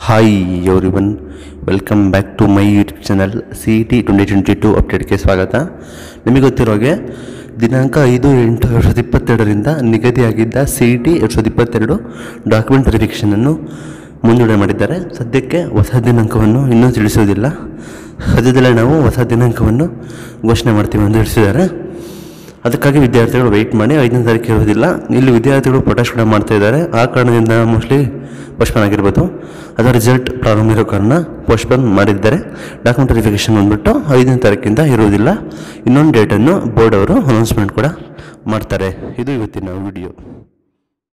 hi everyone welcome back to my YouTube channel C E T twenty twenty two ಅಪ್ಡೇಟ್ಗೆ ಸ್ವಾಗತ ನಿಮಗೆ ಗೊತ್ತಿರೋ ಹಾಗೆ ದಿನಾಂಕ ಐದು ಎಂಟು ಎರಡು ಸಾವಿರದ ಇಪ್ಪತ್ತೆರಡರಿಂದ ನಿಗದಿಯಾಗಿದ್ದ ಸಿ ಇ ಟಿ ಎರಡು ಸಾವಿರದ ಇಪ್ಪತ್ತೆರಡು ಡಾಕ್ಯುಮೆಂಟ್ ವೆರಿಫಿಕೇಷನನ್ನು ಮುಂದೂಡೆ ಮಾಡಿದ್ದಾರೆ ಸದ್ಯಕ್ಕೆ ಹೊಸ ದಿನಾಂಕವನ್ನು ಇನ್ನೂ ತಿಳಿಸೋದಿಲ್ಲ ಸದ್ಯದಲ್ಲೇ ನಾವು ಹೊಸ ದಿನಾಂಕವನ್ನು ಘೋಷಣೆ ಮಾಡ್ತೀವಿ ಎಂದು ತಿಳಿಸಿದ್ದಾರೆ ಅದಕ್ಕಾಗಿ ವಿದ್ಯಾರ್ಥಿಗಳು ವೆಯ್ಟ್ ಮಾಡಿ ಐದನೇ ತಾರೀಕು ಇರೋದಿಲ್ಲ ಇಲ್ಲಿ ವಿದ್ಯಾರ್ಥಿಗಳು ಪ್ರೊಟೆಸ್ಟ್ ಕೂಡ ಮಾಡ್ತಾ ಇದ್ದಾರೆ ಆ ಕಾರಣದಿಂದ ಮೋಸ್ಟ್ಲಿ ಪೋಸ್ಟ್ಪೋನ್ ಆಗಿರ್ಬೋದು ಅದರ ರಿಸಲ್ಟ್ ಪ್ರಾಬ್ಲಮ್ ಇರೋ ಕಾರಣ ಪೋಸ್ಟ್ಪೋನ್ ಮಾಡಿದ್ದಾರೆ ಡಾಕ್ಯುಮೆಂಟ್ ವೆರಿಫಿಕೇಷನ್ ಬಂದ್ಬಿಟ್ಟು ಐದನೇ ತಾರೀಕಿಂದ ಇರುವುದಿಲ್ಲ ಇನ್ನೊಂದು ಡೇಟನ್ನು ಬೋರ್ಡ್ ಅವರು ಅನೌನ್ಸ್ಮೆಂಟ್ ಕೂಡ ಮಾಡ್ತಾರೆ ಇದು ಇವತ್ತಿನ ವಿಡಿಯೋ